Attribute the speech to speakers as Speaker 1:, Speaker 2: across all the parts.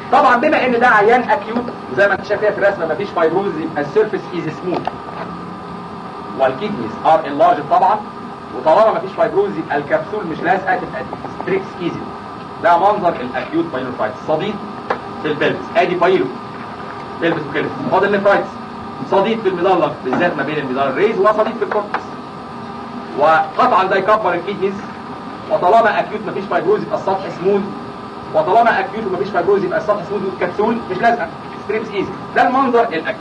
Speaker 1: طبعا بما ان ده عيان اكيوت وزي ما انت شايف كده في الرسمه مفيش فايبروز يبقى السيرفيس از سموث والكيدنيز ار انلارج طبعا وطالما مفيش فايبروز يبقى الكبسول مش لازقه تبقى ستريكس ايزي ده منظر الاكيوت بايلوفايتس صديد في البلبس ادي بايلو بلبس وكده فاضل نفرايتس صديد في المظله بالذات ما بين المظله الريز وصديد في الكورتكس وقطعا ده يكبر الكيدنيز وطالما اكيوت مفيش فايبروز يبقى السطح سموث وطالما اكيوت ومفيش فايبروز يبقى السطح سموث والكبسول مش لازقه ستريبس ايزي ده المنظر الاكيوت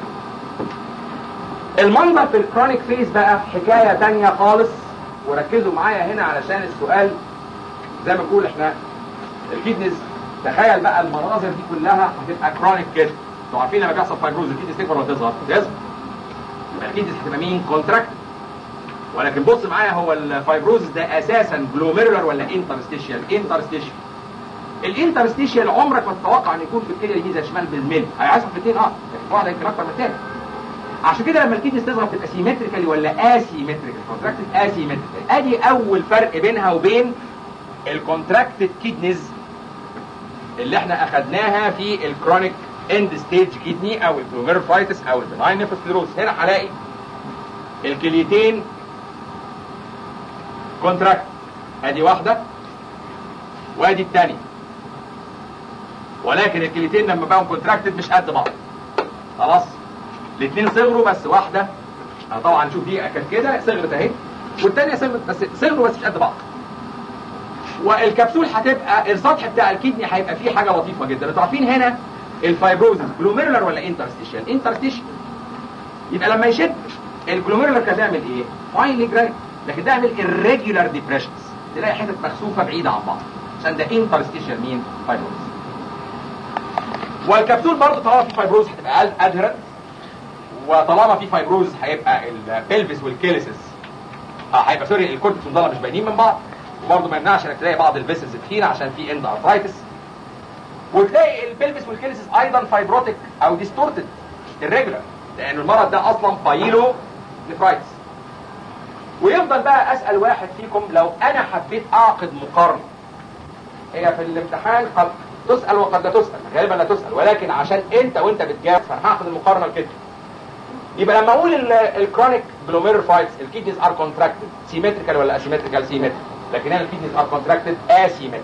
Speaker 1: المنظر في الكرونيك فيز بقى حكايه تانية خالص وركزوا معايا هنا علشان السؤال زي ما بقول احنا الكيدنيز تخيل بقى المناظر دي كلها هتبقى كرونيك كده انتوا عارفين لما بيحصل فايبروز الكيدنيز تكبر ولا تصغر؟ تصغر يبقى الكيدنيز هتبقى مين؟ كونتراكت ولكن بص معايا هو الفايبروز ده اساسا جلوميرولار ولا انترستيشيال؟ انترستيشيال الانترستيشيال عمرك ما تتوقع ان يكون في الكليه اليمين زي الشمال بالملي هيحصل في الاثنين اه لكن واحده يمكن اكتر من الثاني عشان كده لما الكيدنس تصغر تبقى سيمتريكالي ولا اسيمتريكال كونتراكتد اسيمتريكال ادي اول فرق بينها وبين الكونتراكتد كيدنيز اللي احنا اخدناها في الكرونيك اند ستيج كيدني او الجلوميرفايتس او البناين نيفروسكليروز هنا هلاقي الكليتين كونتراكت ادي واحده وادي الثانيه ولكن الكليتين لما بقوا كونتراكتد مش قد بعض خلاص الاثنين صغروا بس واحده أنا طبعا نشوف دي كانت كده صغرت اهي والثانيه صغرت بس صغروا بس مش قد بعض والكبسول هتبقى السطح بتاع الكدني هيبقى فيه حاجه لطيفه جدا انتوا عارفين هنا الفايبروزس جلوميرولار ولا انترستيشال انترستيشال يبقى لما يشد الجلوميرولار كان بيعمل ايه فاينلي جراي لكن ده يعمل irregular depressions تلاقي حتت مكسوفه بعيده عن بعض عشان ده انترستيشال مين فايبروزس والكبسول برضه طالما في فايبروز هتبقى ادهرنت وطالما في فايبروز هيبقى البلفس والكيليسس اه هيبقى سوري الكورتكس والضلع مش باينين من بعض وبرضه ما يمنعش انك تلاقي بعض الفيسلز تخينه عشان في اند ارثرايتس وتلاقي البلفس والكيليسس ايضا فايبروتيك او ديستورتد الريجولار لان المرض ده اصلا بايلو نفرايتس ويفضل بقى اسال واحد فيكم لو انا حبيت اعقد مقارنه هي في الامتحان قد تسال وقد لا تسال غالبا لا تسال ولكن عشان انت وانت بتجاوب فانا هاخد المقارنه كده يبقى لما اقول الكرونيك جلوميرور فايتس الكيدنيز ار كونتراكتد سيمتريكال ولا اسيمتريكال سيمتريكال لكن هنا الكيدنيز ار كونتراكتد اسيمتريكال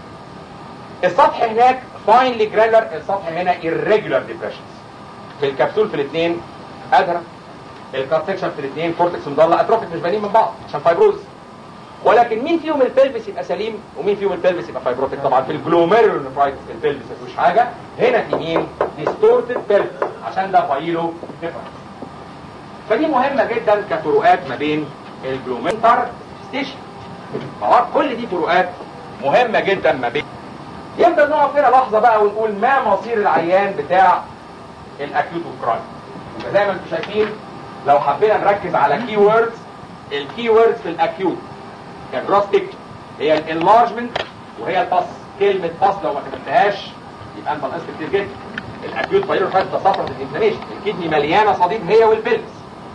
Speaker 1: السطح هناك فاينلي جرانولار السطح هنا irregular depressions في الكبسول في الاثنين ادرى الكارت سكشن في الاثنين كورتكس مضلع اتروفيك مش باينين من بعض عشان فايبروز ولكن مين فيهم البلفس يبقى سليم ومين فيهم البلفس يبقى فايبروتيك طبعا في الجلوميرولار نفرايتس البلفس مفيهوش حاجه هنا في مين ديستورتد بلفس عشان ده بايلو نفرايتس فدي مهمة جدا كفروقات ما بين الجلومنتر ستيشن خلاص كل دي فروقات مهمة جدا ما بين يبدأ نقف هنا لحظة بقى ونقول ما مصير العيان بتاع الاكيوت والكرونيك زي ما انتم شايفين لو حبينا نركز على كي ووردز الكي ووردز في الاكيوت كجراس بيكتشر هي الانلارجمنت وهي الباس كلمة باس لو ما كتبتهاش يبقى انت ناقص كتير جدا الاكيوت بايلوفايت تصفرت الانفلاميشن الكدني مليانه صديد هي والبلس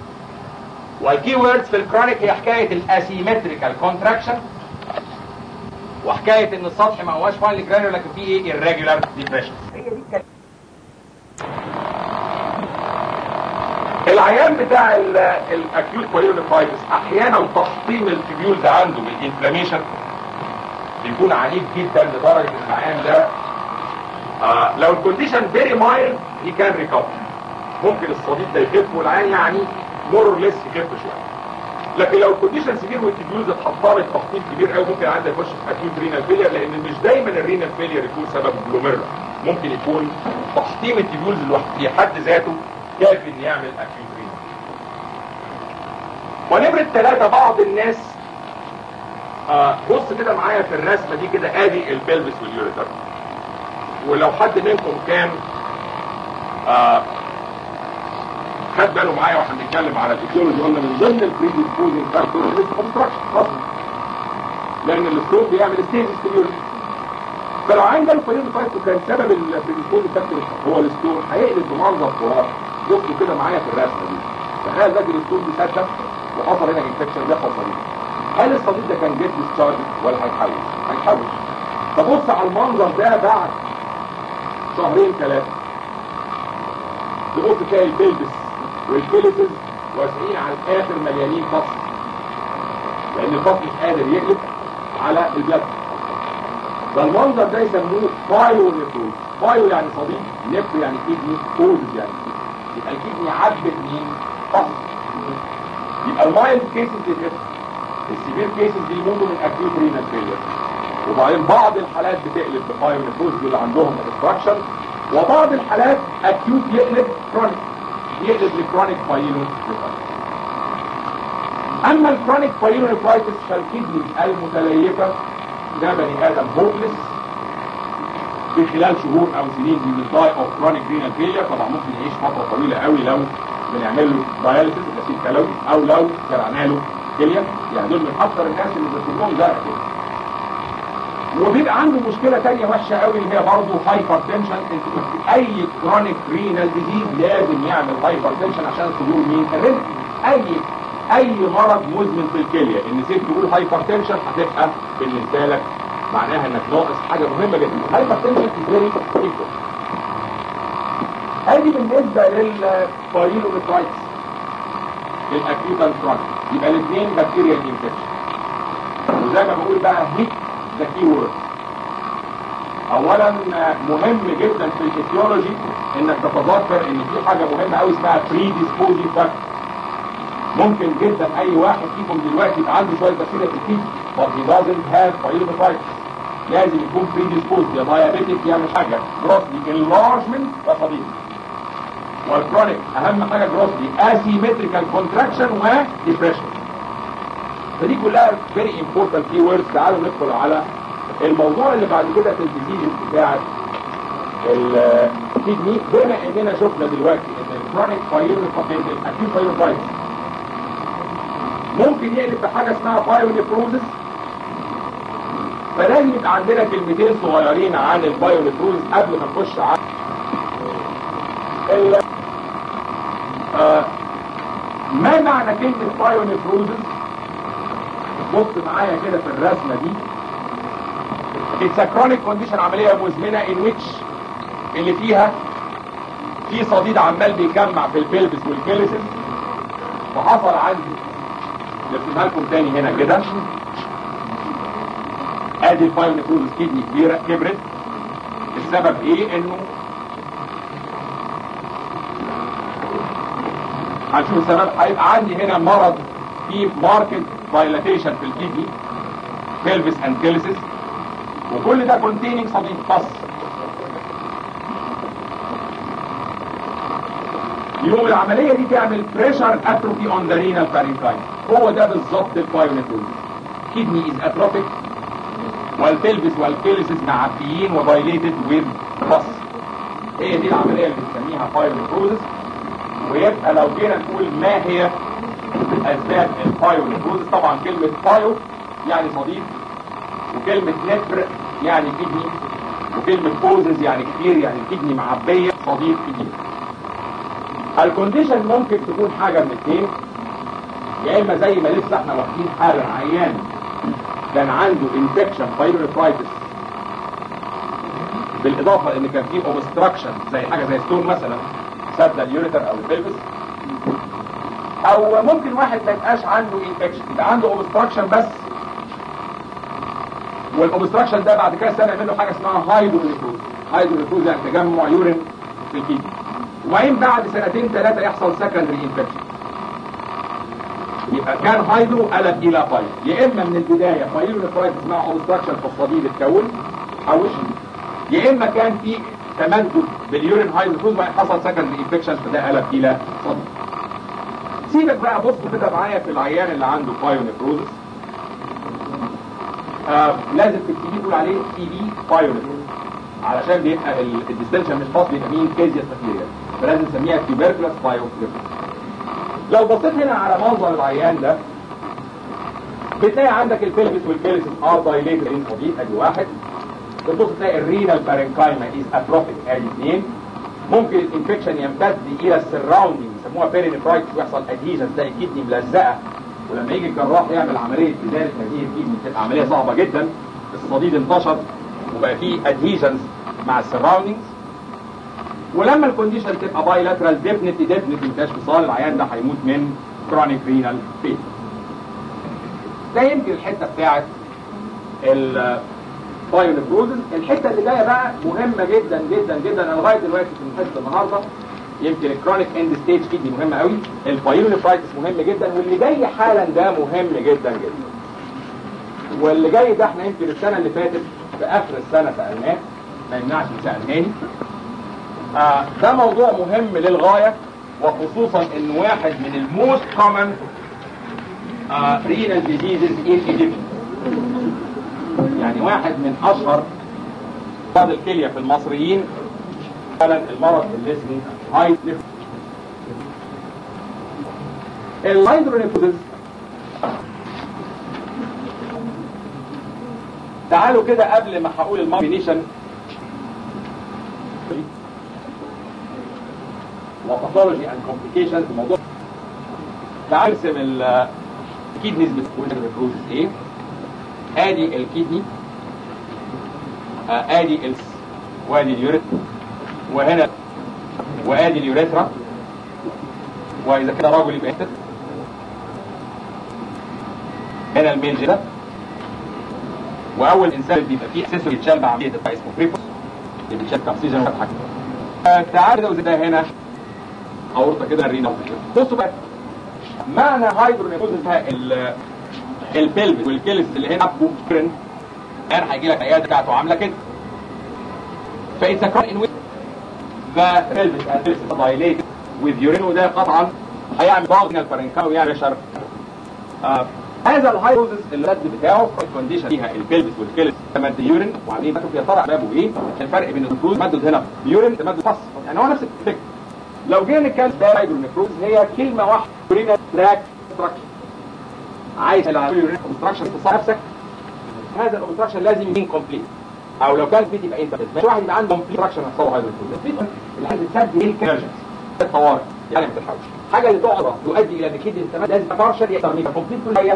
Speaker 1: والكي ووردز في الكرونيك هي حكايه الاسيمتريكال كونتراكشن وحكايه ان السطح ما هواش فاينلي جرانيولار لكن فيه ايه irregular ديبريشن هي دي الكلمه العيان بتاع الاكيوت بايلونيفايتس احيانا تحطيم التبيولز عنده بالانفلاميشن بيكون عنيف جدا لدرجه ان العيان ده آه لو الكونديشن فيري مايلد هي كان ريكفر ممكن الصديد ده يخف والعيان يعني مور اور ليس يخف شويه لكن لو الكونديشن سيفير والتبيولز اتحطمت تحطيم كبير قوي ممكن عنده يخش في اكيوت رينال فيلير لان مش دايما الرينال فيلير يكون سبب جلوميرلا ممكن يكون تحطيم التبيولز الواحد في حد ذاته كافي ان يعمل اكيوت رينال ونمرة ثلاثة بعض الناس آه بص كده معايا في الرسمة دي كده ادي البلبس واليوريتر ولو حد منكم كان آه خد باله معايا واحنا بنتكلم على الفيسيولوجي قلنا من ضمن البريديسبوزنج فاكتور الكونستراكشن اصلا لان الستون بيعمل ستيج ستيميوليشن فلو عنده الفريق فايتو كان سبب البريديسبوزنج فاكتور هو الستون هيقلب بمنظر تراب بصوا كده معايا في الرسمه دي تخيل ده الستون بيسدد وحصل هنا انفكشن ده صديد هل الصديد ده كان جيت ديسشارج ولا هيتحول؟ هيتحول فبص على المنظر ده بعد
Speaker 2: شهرين ثلاثة تبص تلاقي البلبس والكيلسز واسعين على الاخر مليانين فصل لان الفصل مش قادر يقلب على البلد ده المنظر ده يسموه بايو نيفروز بايو يعني صديق نفر يعني كدني كوزز يعني كدني. يبقى الكدني عبت مين فصل يبقى المايلد كيسز دي تفرق السيفير كيسز دي يموتوا من اكيوت رينال فيلير وبعدين بعض الحالات بتقلب ببايو نيفروز اللي عندهم obstruction وبعض الحالات اكيوت يقلب كرونيك يقلب لكرونيك بايلو اما الكرونيك بايلونيفرايتس فالكدني المتليفه ده بني ادم هوبلس في خلال شهور او سنين من الداي اوف كرونيك رينال فيلير طبعا ممكن يعيش فتره طويله قوي لو بنعمل له داياليسيس غسيل كلوي او لو زرعنا له كليه يعني دول من اكثر الناس اللي بيكون زرع كليه وبيبقى عنده مشكله تانية وحشه قوي اللي هي برضه هايبر تنشن اي كرونيك رينال ديزيز لازم يعمل هايبر تنشن عشان صدور مين الرزق اي اي مرض مزمن في الكليه ان سيب تقول هايبر تنشن هتبقى بالنسبه لك معناها انك ناقص حاجه مهمه جدا هايبر تنشن فيري ادي بالنسبه للبايلوميترايتس الاكيوت كرونيك يبقى الاثنين بكتيريا انفكشن وزي ما بقول بقى هيت ذا كي وورد اولا مهم جدا في الفسيولوجي انك تتذكر ان في حاجه مهمه قوي اسمها بري ديسبوزي فاكتور ممكن جدا اي واحد فيكم دلوقتي يبقى عنده شويه بكتيريا في الكيد but he doesn't have pyelonephritis لازم يكون بري ديسبوزد يا diabetic يا مش حاجه جروسلي enlargement ده صديق والكرونيك اهم حاجه جروسلي asymmetrical contraction و depression فدي كلها فيري امبورتنت كي ووردز تعالوا ندخل على الموضوع اللي بعد كده في الديزيز بتاعت الكدني بما اننا شفنا دلوقتي ان الكرونيك بايلونيفرايتس الاكيوت بايلونيفرايتس ممكن يقلب بحاجه اسمها بايونيفروزس فلازم يبقى عندنا كلمتين صغيرين عن البايونيفروزس قبل ما نخش على ال... آه ما معنى كلمه بايونيفروزس بص معايا كده في الرسمة دي It's a chronic condition عملية مزمنة in which اللي فيها في صديد عمال بيجمع في البلبس والكيلسس وحصل عندي نرسمها لكم تاني هنا كده ادي البايونيكروز كدني كبيرة كبرت السبب ايه انه هنشوف السبب هيبقى عندي هنا مرض في ماركت dilatation في الكدني pelvis and calyces وكل ده containing صديد بس يوم العملية دي تعمل pressure atrophy on the renal parenchyma هو ده بالظبط البايونيتوز kidney is atrophic والبلفس والكيلسز معبيين ودايليتد with بس هي دي العملية اللي بنسميها بايونيتوزس ويبقى لو جينا نقول ما هي اسباب البايونيفروزس طبعا كلمة بايو يعني صديق وكلمة نفر يعني كدني وكلمة بوزز يعني كتير يعني الكدني معبية صديق كتير الكونديشن ممكن تكون حاجة من اثنين يا اما زي ما لسه احنا واخدين حالا عيان كان عنده انفكشن بايلونيفرايتس بالاضافة ان كان فيه اوبستراكشن زي حاجة زي ستون مثلا سد اليوريتر او البلفس او ممكن واحد ما يبقاش عنده انفكشن يبقى عنده اوبستراكشن بس والاوبستراكشن ده بعد كده سنه يعمل له حاجه اسمها هايدرونيفروز هايدرونيفروز يعني تجمع يورين في الكيدني وبعدين بعد سنتين ثلاثه يحصل سكندري انفكشن يبقى كان هايدرو قلب الى بايل يا اما من البدايه بايلونيفرايتس مع اوبستراكشن في الصديد اتكون او يا اما كان في تمدد باليورين هايدرونيفروز وبعدين حصل سكندري انفكشن فده قلب الى صديد سيبك بقى بص كده معايا في العيان اللي عنده بايونيفروزس آه لازم تبتدي تقول عليه سي بي بايونيفروزس علشان بيبقى الديستنشن مش فاصل يبقى مين كيزيا بكتيريا فلازم نسميها تيوبركلس بايونيفروزس لو بصيت هنا على منظر العيان ده بتلاقي عندك البلفس والكيلسس ار دايليتد ان صديق ادي واحد بتبص تلاقي الرينال بارنكايما از اتروفيك ادي اثنين ممكن الانفكشن يمتد الى السراوندنج يسموها بيرينفرايتس ويحصل ادهيجن تلاقي الكدني ملزقه ولما يجي الجراح يعمل عمليه ازاله هذه الكدني بتبقى عمليه صعبه جدا الصديد انتشر وبقى فيه ادهيجنز مع السراوندنجز ولما الكونديشن تبقى بايلاترال ديفنتلي ديفنتلي ما فيهاش فصال العيان ده هيموت من كرونيك رينال فيل ده يمكن الحته بتاعت البايونيفروزز الحته اللي جايه بقى مهمه جدا جدا جدا انا لغايه دلوقتي في الحته النهارده يمكن الكرونيك اند ستيج كيدني مهمه قوي البايونيفرايتس مهم جدا واللي جاي حالا ده مهم جدا جدا واللي جاي ده احنا يمكن السنه اللي فاتت في اخر السنه سالناه ما يمنعش نسال تاني آه ده موضوع مهم للغايه وخصوصا ان واحد من الموست كومن رينال ديزيزز ان ايجيبت يعني واحد من اشهر مرض الكليه في المصريين فعلا المرض اللي اسمه هاي الهيدرونيفوزز تعالوا كده قبل ما هقول المارينيشن وباثولوجي اند كومبليكيشنز الموضوع تعالوا نرسم الكيدنيز بتكون ايه ادي الكيدني آه ادي ال وادي اليوريت وهنا وادي اليوريثرا واذا كده راجل يبقى انت هنا الميل جدا واول انسان بيبقى فيه اكسسوري يتشال بعمليه الطاقه اسمه بريبوس اللي بيتشال كابسيجن وفتحه آه تعال كده وزي ده هنا اورطه كده الرينا بصوا بقى معنى هايدرونيفوزس ده البلفس والكلس اللي هنا ابو كرن الان هيجي لك العياده بتاعته عامله كده فاذا كان ان ذا pelvis and pelvis dilated with urine وده قطعا هيعمل ضغط من الفرنكال ويعمل بريشر آه هذا الهايدروزس اللي الرد بتاعه الكونديشن فيها البلفس والكلس تمد يورين وعاملين بقى يا ترى اسبابه ايه الفرق بين الفلوس تمدد هنا يورين تمدد فص يعني هو نفس الفكره لو جينا نتكلم ده هايدرونيفروز هي كلمه واحده يورينا تراك ستراكشر عايز اليورين كونستراكشن تصاب نفسك هذا الاوبستراكشن لازم يكون كومبليت او لو كان فيت يبقى انت مش واحد يبقى عنده كومبليت ستراكشر هتصور هايدرونيفروز اللي عايز تسد الكيرجنز الطوارئ يعني ما تلحقش حاجه اللي تقعد تؤدي الى ان كده انت لازم بارشل يقدر يبقى كومبليت كل هي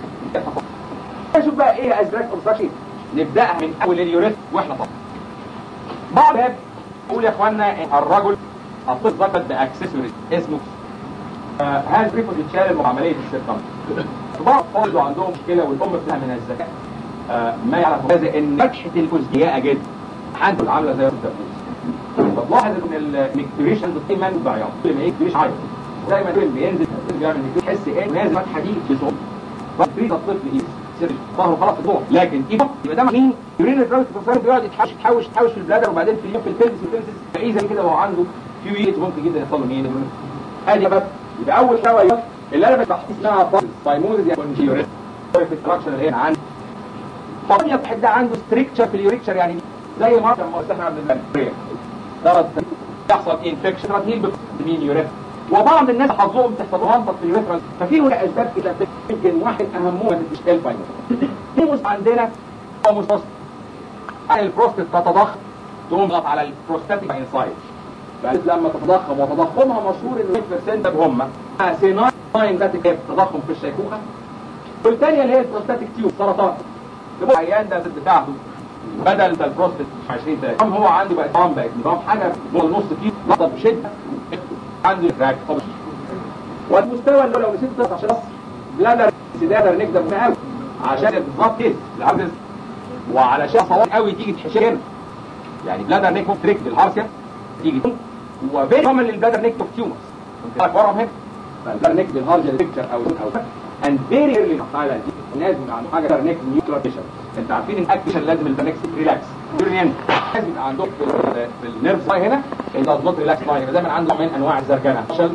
Speaker 2: نشوف بقى ايه اسباب اوبستراكشن نبداها من اول اليوريث واحنا طبعا بعض باب يقول يا اخوانا الرجل الطفل ذكر باكسسوري اسمه آه هذا بريفوز يتشال عمليه السيركم بعض برضه عندهم مشكله والام بتاعها من الذكاء آه ما يعرف هذا ان فتحه الفوز ضيقه جدا عنده عامله زي الدبوس فتلاحظ ان الميكتوريشن دايما ضعيف كل ما يكتوريش عايز دايما بينزل بيعمل تحس ايه نازل فتحه دي بصعوبه فتريد الطفل يصير ظهره خلاص الضوء لكن ايه يبقى ده مين يورين الراوت التصرف بيقعد يتحوش يتحوش يتحوش في البلادر وبعدين في اليوم في البلفس والبلفس تلاقيه زي كده وهو عنده فيو ييت ممكن جدا يحصل له مين ادي بس يبقى اول شويه اللي انا بتحكي اسمها سايموزيس يعني كونجيوريت في الستراكشر اللي هنا عندي طبيعي الواحد ده عنده ستريكتشر في اليوريكشر يعني زي ما لما استحنا من البريك درجة يحصل انفكشن تهيل بمين يوريثرا وبعض الناس حظهم تحصل لهم في اليوريثرا ففي هنا اسباب كده يمكن واحد اهمهم الاشكال فاينل في مست عندنا هو مستوصف البروستات تتضخم تقوم تضغط على البروستاتيك انسايد بعد لما تتضخم وتضخمها مشهور ان 100% هم سيناين ذات تضخم في الشيخوخه والثانيه اللي هي البروستاتيك تيوب سرطان تبقى العيان ده بتاعته بدل البروستات 20 30 هو عنده بقى نظام بقى نظام حاجه جوه النص فيه لحظه بشده عنده تراك والمستوى اللي لو نسيت تصل عشان بلادر سدادر نقدر قوي عشان بالظبط كده العرض وعلشان صواب قوي تيجي تحشر يعني بلادر نيك تريك بالهارسيا تيجي وفيري كومن للبلادر نيك تيومرز انت ورم هنا فالبلادر نيك بالهارجر بيكتشر او او and very early الحاله دي لازم يبقى عنده حاجه بلادر نيك نيوكلير بيشن انت عارفين ان الاكشن لازم البلادر نيك ريلاكس يورينيان لازم يبقى عندك في, في النيرف ساي هنا انت هتظبط ريلاكس لاين يبقى دايما عنده من انواع الزرجنه عشان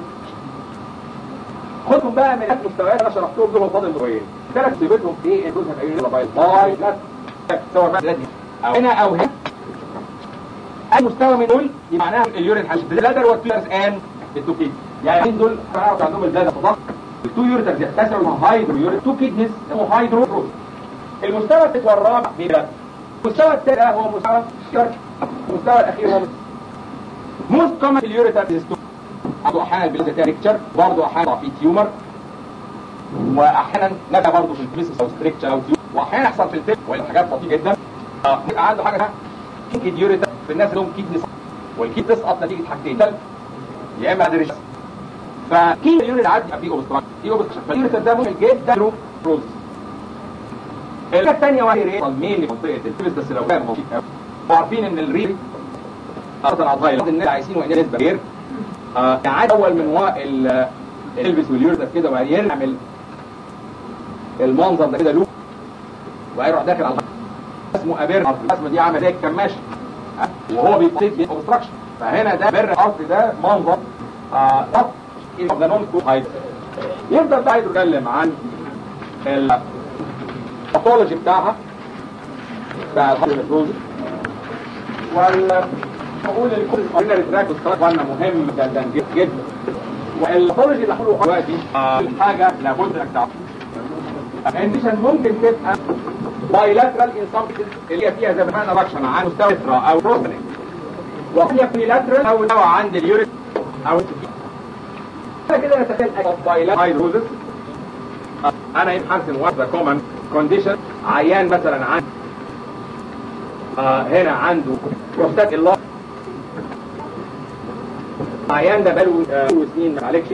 Speaker 2: خدهم بقى من المستويات اللي انا شرحتهم دول فاضل شويه ثلاث سيبتهم في ايه جزء في ايه باي باي لا سواء بقى او هنا او هنا اي مستوى من دول دي معناها اليورين حاجه بلادر والتيرز ان التوكيد يعني دول عندهم البلادر تضخم التو يوريترز يتسعوا مع هايدرو يوريت تو كيدنس اسمه هايدرو المستوى الثالث والرابع بيبقى المستوى الثالث هو مستوى المستوى الاخير هو موست كومن اليوريترز برضه احيانا بيبقى تريكتشر برضه احيانا في تيومر واحيانا نبقى برضه في الفيسس او ستريكتشر او تيومر واحيانا يحصل في الفيس وهي حاجات خطيره جدا يبقى عنده حاجه اسمها كيد يوريتر في الناس اللي هم كيدني
Speaker 1: والكي تسقط نتيجه حاجتين يا اما دريش فكي اليورين يعدي يبقى فيه اوبستراكشن فيه اوبستراكشن فاليورين ده ممكن جدا له بروز الحاجه الثانيه وهي ايه مين منطقه الفيبس بس لو كان موجود قوي وعارفين ان الريل اصلا على الغايه الناس عايزين وان نسبه غير آه يعني اول من وراء الالبس واليورين كده وبعدين يعمل المنظر ده كده له وهيروح داخل على الغاية. اسمه ابير الرسمه دي عامله زي الكماشه وهو بيبسيط بيه اوبستراكشن فهنا ده بر الارض ده منظر اه طب ده نون هايدرو يفضل بقى يتكلم عن الباثولوجي بتاعها بتاع الهايدروز وال بقول لكل قلنا التراك والتراك مهم جدا جدا والباثولوجي اللي هقوله دلوقتي الحاجه لابد انك تعرفها الكونديشن ممكن تبقى بايلاترال انسامبشن اللي هي فيها زي ما احنا ركشن عن مستوى او بروستنج وهي بلاترال او نوع عند اليوريت او كده نتخيل بايلاترال هايدروزس انا يبحث وات ذا كومن كونديشن عيان مثلا عند آه هنا عنده بروستات الله عيان ده بقاله آه سنين ما عليكش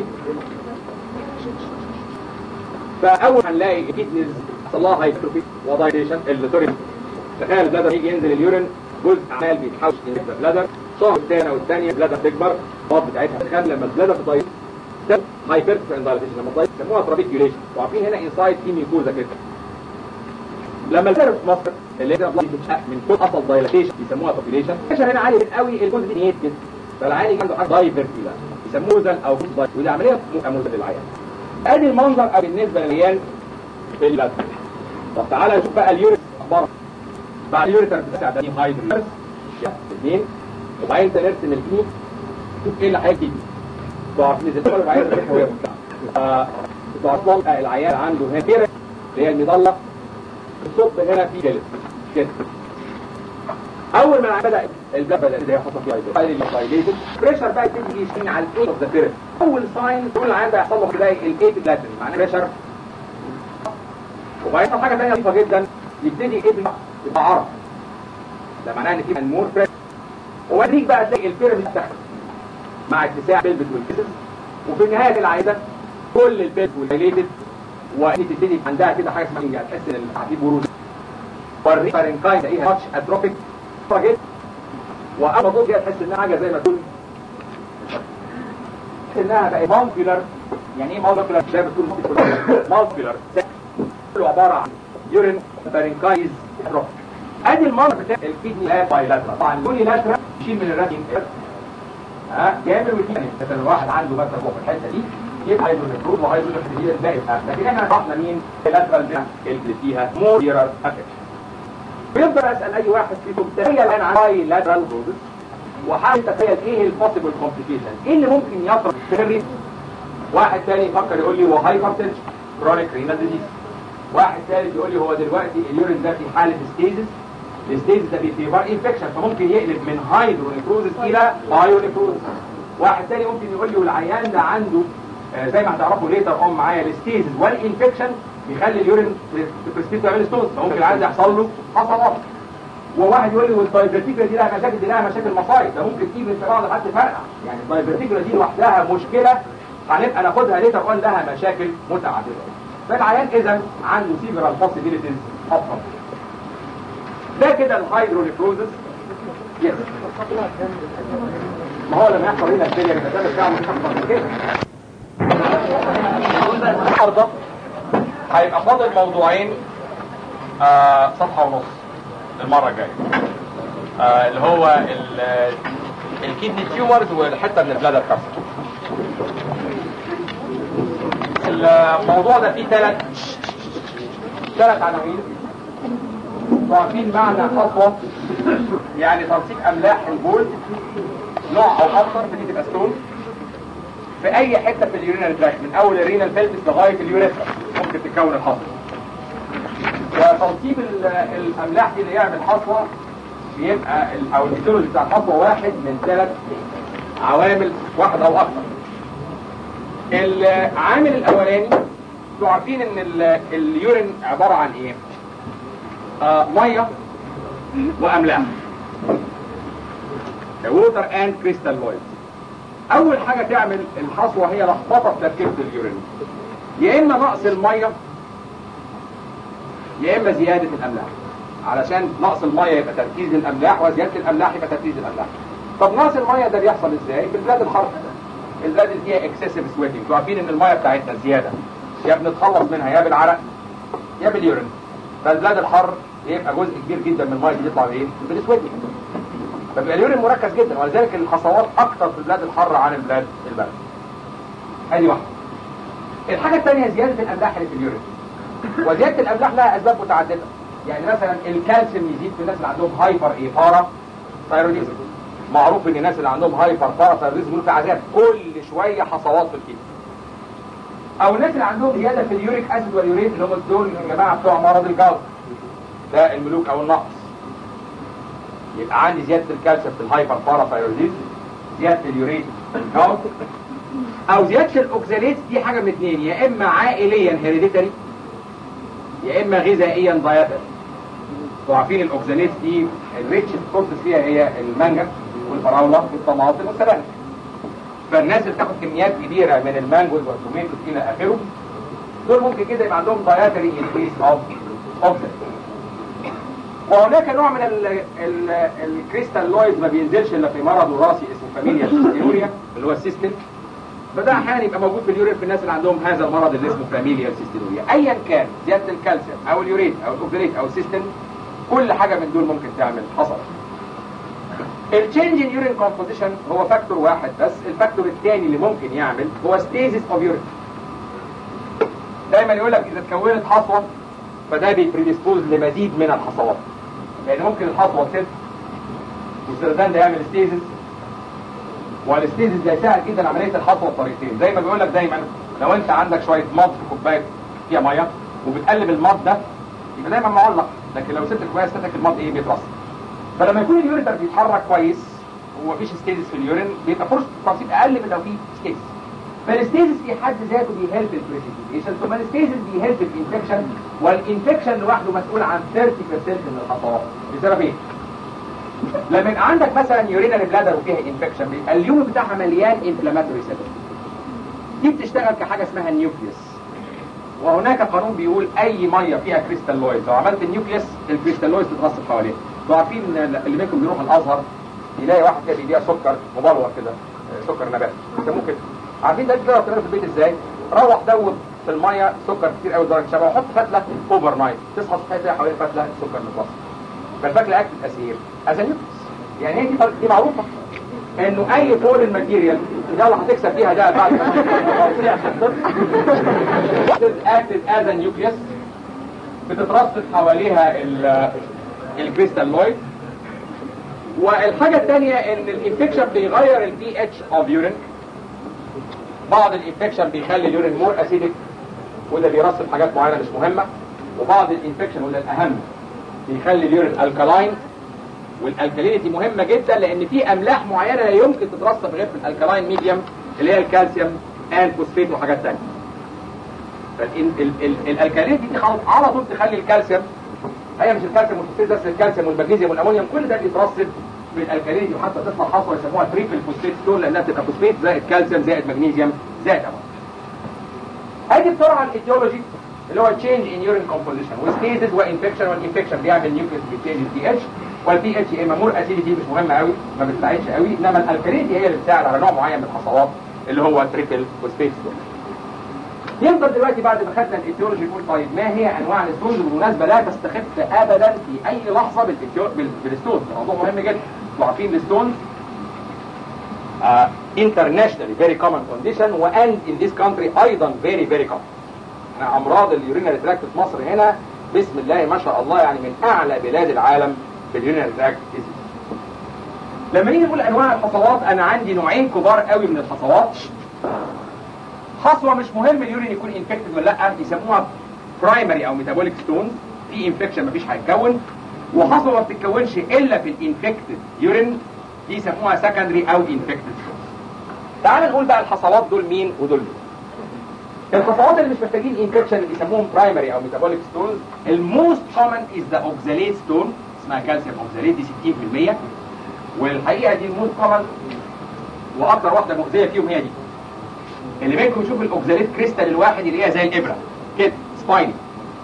Speaker 1: فاول هنلاقي الكيدنيز حصل لها هايبرتروفي ودايليشن سوري تخيل البلادر يجي ينزل اليورين جزء عمال بيتحوش في البلادر شهر الثاني والثانيه البلادر تكبر الضغط بتاعتها تخيل لما البلادر تضيق هايبرتروفي اند دايليشن لما تضيق يسموها ترابيكيوليشن وعارفين هنا انسايد في ميكوزا كده لما البلادر في مصر اللي هي من كل اصل دايليشن يسموها ترابيكيوليشن عشان هنا عالي قوي الجزء دي كده فالعيان عنده حاجه دايفرتي يسموه زل او دايف ودي عمليه مؤمنه للعيان ادي المنظر بالنسبه للعيان في البلد طب تعالى نشوف بقى اليوريت اخبار بعد اليوريتر بتاع ده هايدروس اثنين وبعدين نرسم الكليب شوف ايه اللي هيجي ضعف نزل ولا بعدين نرسم وهي ضعف العيان عنده هنا كده اللي هي المظله الصب هنا في جلد كده اول ما العيان بدا البلد بدا اللي هي حصل فيها هايدروس بريشر بقى تيجي يشتغل على الايد اوف ذا بيرد اول ساين تقول العيان ده يحصل له كده الايد بلاتن معناه بريشر وبعدين حاجه ثانيه لطيفه جدا يبتدي ابن يبقى عرض ده معناه ان في انمور فريش واديك بقى تلاقي البيراميد بتاعك مع اتساع البلبس والكسس وفي نهايه العيده كل البلبس والريليتد وانت تبتدي عندها كده حاجه اسمها يعني تحس ان في بروز والريفرنكاين تلاقيها ماتش اتروفيك جدا واول ما تقول كده تحس انها حاجه زي ما تكون انها بقت مالكولار يعني ايه مالكولار زي ما تكون مالكولار كله عباره عن يورين بارينكايز اتروفيك ادي المنظر بتاع الكدني لا بايلاترال طبعا الكوني لاترال يشيل من الراسين ها جامد والكدني مثلا الواحد عنده مثلا فوق الحته دي يبقى هيدروفروز وهيدروفروز الباقي لكن احنا رحنا مين اللاترال بتاع اللي فيها مور يرال افكت بيفضل اسال اي واحد فيكم تخيل انا عن بايلاترال بروزس وحاول تخيل ايه البوسيبل كومبليكيشن ايه اللي ممكن يطرق في واحد تاني يفكر يقول لي هو هايبرتنشن كرونيك رينال ديزيز واحد ثالث يقول لي هو دلوقتي اليورين ده في حاله ستيزس الستيزس ده بيفيبر انفكشن فممكن يقلب من هايدرونيكروزس الى بايونيكروزس واحد ثاني ممكن يقول لي والعيان ده عنده آه زي ما هتعرفوا ليتر اون معايا الستيزس والانفكشن بيخلي اليورين بريسبيت يعمل ستونز فممكن العيان ده يحصل له حصوات وواحد يقول لي والدايفرتيكولا دي لها مشاكل دي لها مشاكل مصايب ده ممكن تيجي في بعض حد فرقع يعني الدايفرتيكولا دي لوحدها مشكله هنبقى ناخدها ليتر اون لها مشاكل متعدده فالعيان اذا عنده سيفرال بوسيبيليتيز اوف ده كده الهايدرونيكروزس يس ما هو لما يحصل هنا الفيلير يبقى ده بتاعه مش اكتر من كده النهارده هيبقى فاضل موضوعين آه صفحه ونص المره الجايه آه اللي هو الكيدني تيومرز والحته من البلادر كارسر الموضوع ده فيه ثلاث ثلاث عناوين عارفين معنى خطوة يعني تنسيق املاح البول نوع او اكثر بتيجي تبقى ستون في اي حته في اليورينال تراك من اول الرينال فيلتس لغايه اليوريثرا ممكن تتكون الحصوه وتنصيب الاملاح دي اللي يعمل حصوه بيبقى او الهيدرولوجي بتاع الحصوه واحد من ثلاث عوامل واحد او اكثر العامل الاولاني انتوا عارفين ان اليورين عباره عن ايه آه ميه واملاح the water and crystalloids اول حاجه تعمل الحصوه هي لخبطه في تركيبه اليورين يا اما نقص الميه يا اما زياده الاملاح علشان نقص الميه يبقى تركيز الاملاح وزياده الاملاح يبقى تركيز الاملاح طب نقص الميه ده بيحصل ازاي في البلاد الحر البلاد اللي فيها اكسسيف سويتنج انتوا عارفين ان الميه بتاعتنا زياده يا بنتخلص منها يا بالعرق يا باليورين فالبلاد الحر يبقى جزء كبير جدا من الميه دي يطلع بايه بالسويتنج فبيبقى اليورين مركز جدا ولذلك الحصوات اكتر في البلاد الحاره عن البلاد البارده ادي واحده الحاجه الثانيه زياده الاملاح اللي في اليورين وزياده الاملاح لها اسباب متعدده يعني مثلا الكالسيوم يزيد في الناس اللي عندهم هايبر ايه بارا ثايروديزم معروف ان الناس اللي عندهم هايبر بارا ثايروديزم يقولوا في عذاب كل شويه حصوات في الكلى او الناس اللي عندهم زياده في اليوريك اسيد واليوريت اللي هم دول يا جماعه بتوع مرض الجلط ده الملوك او النقص يبقى عندي زياده الكالسيوم في الهايبر بارا ثايروديزم زياده اليوريت في الجلط او زياده الاوكزاليت دي حاجه من اثنين يا اما عائليا هيريديتري يا اما غذائيا دايتري انتوا عارفين الاوكزاليت دي الريتش سورسز فيها هي المانجا والفراوله والطماطم والسبانخ فالناس اللي بتاخد كميات كبيره من المانجوز والتوميتوز الى اخره دول ممكن كده يبقى عندهم دايتري انكريس اوف اوكزاليت وهناك نوع من الكريستالويد ما بينزلش الا في مرض وراثي اسمه فاميليا سيستيوريا اللي هو السيستم فده احيانا يبقى موجود في اليورين في الناس اللي عندهم هذا المرض اللي اسمه فاميليا سيستينوريا ايا كان زياده الكالسيوم او اليوريت او الاوكساليت او السيستم كل حاجه من دول ممكن تعمل حصل التشينج ان يورين كومبوزيشن هو فاكتور واحد بس الفاكتور الثاني اللي ممكن يعمل هو ستيزيس اوف يورين دايما يقول لك اذا اتكونت حصوه فده بيبريديسبوز لمزيد من الحصوات لان ممكن الحصوه تسد والسرطان ده يعمل ستيزيس والاستيزيس ده يساعد جدا عمليه الحصوه بطريقتين زي ما بيقول لك دايما لو انت عندك شويه مض في كوبايه فيها ميه وبتقلب المض ده يبقى دايما معلق لكن لو سبت الكوبايه استاتك المض ايه بيترص فلما يكون اليوريتر بيتحرك كويس ومفيش ستيزيس في اليورين بيبقى فرصه التنصيب اقل من لو في ستيزيس فالستيزيس في حد ذاته بيهلب البريسيبيتيشن ثم الستيزيس بيهلب الانفكشن والانفكشن لوحده مسؤول عن 30% من الخطوات بسبب ايه؟ لما يبقى عندك مثلا يورينال بلادر وفيها انفكشن بيبقى اليوم بتاعها مليان انفلاماتوري سيل دي بتشتغل كحاجه اسمها النيوكليوس وهناك قانون بيقول اي ميه فيها كريستالويد لو عملت النيوكليوس الكريستالويد تترسب حواليها انتوا عارفين اللي منكم بيروح الازهر يلاقي واحد كده بيبيع سكر مبلور كده سكر نباتي يسموه كده عارفين ده تقدر تعمله في البيت ازاي؟ روح دوب في الميه سكر كتير قوي درجه شبه وحط فتله اوفر نايت تصحى الصبح تلاقي حوالين فتله سكر متوسط فالفاكر اكل اسير ازانيوكس يعني هي دي دي معروفه انه اي فول الماتيريال يلا هتكسب فيها ده بعد اكتد از نيوكليس بتترصد حواليها الكريستالويد والحاجه الثانيه ان الانفكشن بيغير البي اتش اوف يورين بعض الانفكشن بيخلي اليورين مور اسيدك وده بيرصد حاجات معينه مش مهمه وبعض الانفكشن وده الاهم بيخلي اليورين الكالاين والالكالينيتي مهمه جدا لان في املاح معينه لا يمكن تترسب غير في الالكالاين ميديوم اللي هي الكالسيوم اند فوسفيت وحاجات ثانيه فالالكالينيتي دي على طول تخلي الكالسيوم هي مش الكالسيوم والفوسفيت بس الكالسيوم والمغنيسيوم والامونيوم كل ده بيترسب بالالكالينيتي وحتى تطلع حصوه يسموها تريبل فوسفيت ستون لانها بتبقى فوسفيت زائد كالسيوم زائد مغنيسيوم زائد امونيوم ادي بسرعه الايديولوجي اللي هو تشينج ان يورين كومبوزيشن وستيزز وانفكشن والانفكشن بيعمل نيوكليس بيتشينج البي اتش والبي اتش اما مور اسيديتي مش مهمه قوي ما بتساعدش قوي انما الالكالينيتي هي اللي بتساعد على نوع معين من الحصوات اللي هو تريبل فوسفيت ستون يفضل دلوقتي بعد ما خدنا الايتيولوجي نقول طيب ما هي انواع الستونز بالمناسبه لا تستخف ابدا في اي لحظه بالستونز موضوع مهم جدا انتوا عارفين الستونز uh, internationally very common condition and in this country ايضا very very common احنا امراض اليورينري تراكت في مصر هنا بسم الله ما شاء الله يعني من اعلى بلاد العالم في اليورينري تراكت لما نيجي نقول انواع الحصوات انا عندي نوعين كبار قوي من الحصوات حصوه مش مهم اليورين يكون انفكتد ولا لا يسموها برايمري او ميتابوليك ستونز في انفكشن مفيش هيتكون وحصوه ما بتتكونش الا في الانفكتد يورين دي يسموها سكندري او انفكتد تعال نقول بقى الحصوات دول مين ودول مين الحصوات اللي مش محتاجين انفكشن اللي يسموهم برايمري او ميتابوليك ستونز الموست كومن از ذا اوكزاليت ستون اسمها كالسيوم اوكزاليت دي 60% والحقيقه دي الموت كومن واكثر واحده مؤذيه فيهم هي دي اللي منكم يشوف الاوكزاليت كريستال الواحد اللي هي زي الابره كده سبايني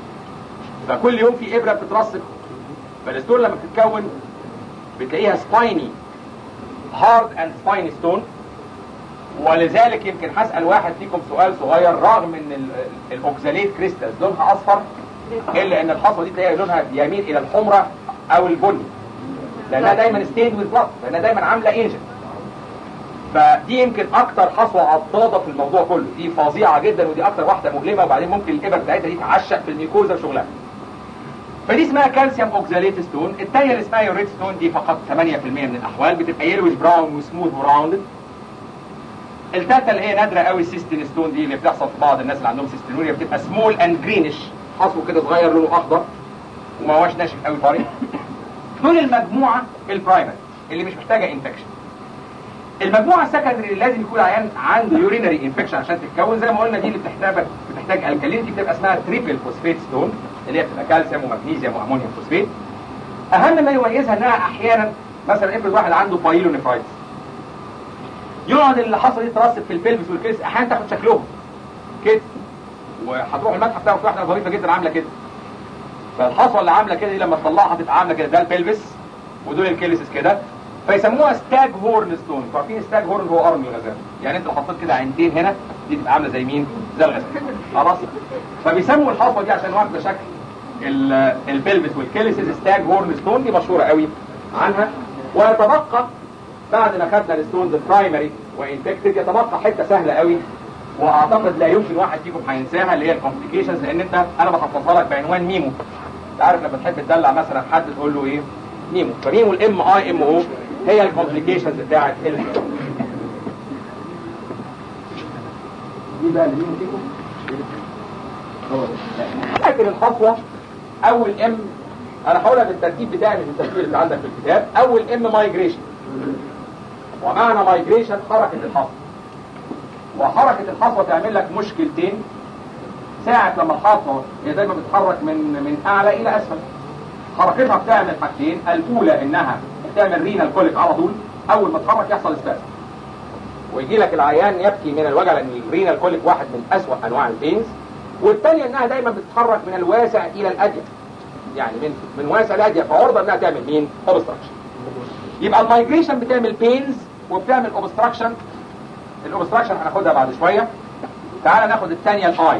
Speaker 1: فكل يوم في ابره بتترسب فالستون لما بتتكون بتلاقيها سبايني هارد اند سبايني ستون ولذلك يمكن هسال واحد فيكم سؤال صغير رغم ان ال- الاوكزاليت كريستالز لونها اصفر الا ان الحصوه دي تلاقيها لونها يميل الى الحمره او البني لانها دايما ستيند ويز بلاد لانها دايما عامله انجن فدي يمكن اكتر حصوه عضاضه في الموضوع كله دي فظيعه جدا ودي اكتر واحده مؤلمه وبعدين ممكن الابر بتاعتها دي تعشق في الميكوزا وشغلها فدي اسمها كالسيوم اوكزاليت ستون الثانيه اللي اسمها يوريت ستون دي فقط 8% من الاحوال بتبقى يلوش براون وسموث وراوندد الثالثه اللي هي نادره قوي السيستين ستون دي اللي بتحصل في بعض الناس اللي عندهم سيستينوريا بتبقى سمول اند جرينش حصو كده صغير لونه اخضر وما هوش ناشف قوي طري دول المجموعه البرايمري اللي مش محتاجه انفكشن المجموعه السكندري اللي لازم يكون عيان عنده يورينري انفكشن عشان تتكون زي ما قلنا دي اللي بتحتاج بتحتاج الكالينتي بتبقى اسمها تريبل فوسفيت ستون اللي هي بتبقى كالسيوم ومغنيسيوم وامونيوم فوسفيت اهم ما يميزها انها احيانا مثلا افرض واحد عنده بايلونيفرايتس يقعد اللي حصل دي ترسب في البلفس والكريس احيانا تاخد شكلهم كده وهتروح المتحف تاخد واحده ظريفه جدا عامله كده فالحصوه اللي عامله كده دي لما تطلعها هتبقى عامله كده ده البلفس ودول الكيلسس كده فيسموها ستاج هورن ستون انتوا عارفين ستاج هورن هو قرن الغزال يعني انت لو حطيت كده عينتين هنا دي تبقى عامله زي مين زي الغزال خلاص فبيسموا الحصوه دي عشان واخده شكل ال- البلفس والكيلسس ستاج هورن ستون دي مشهوره قوي عنها ويتبقى بعد ما خدنا الستونز البرايمري وانفكتد يتبقى حته سهله قوي واعتقد لا يمكن واحد فيكم هينساها اللي هي الكومبليكيشنز لان انت انا بحفظها لك بعنوان ميمو انت عارف لما تحب تدلع مثلا حد تقول له ايه ميمو فميمو الام اي ام او هي الكومبليكيشنز بتاعت ال دي بقى اللي ميمو فيكم هو ده. فاكر الخطوه اول ام انا هقولها بالترتيب بتاعي مش بالترتيب اللي عندك في الكتاب اول ام مايجريشن ومعنى مايجريشن حركه الحصوه وحركه الحصوه تعمل لك مشكلتين ساعة لما الحصوة هي دايما بتتحرك من من أعلى إلى أسفل حركتها بتعمل حاجتين الأولى إنها بتعمل رينال كوليك على طول أول ما تتحرك يحصل سباس ويجي لك العيان يبكي من الوجع لأن الرينال كوليك واحد من أسوأ أنواع البينز والثانية إنها دايما بتتحرك من الواسع إلى الأضيق يعني من من واسع لأضيق فعرضة إنها تعمل مين؟ اوبستراكشن يبقى المايجريشن بتعمل بينز وبتعمل اوبستراكشن الاوبستراكشن هناخدها بعد شويه تعال ناخد الثانيه الاي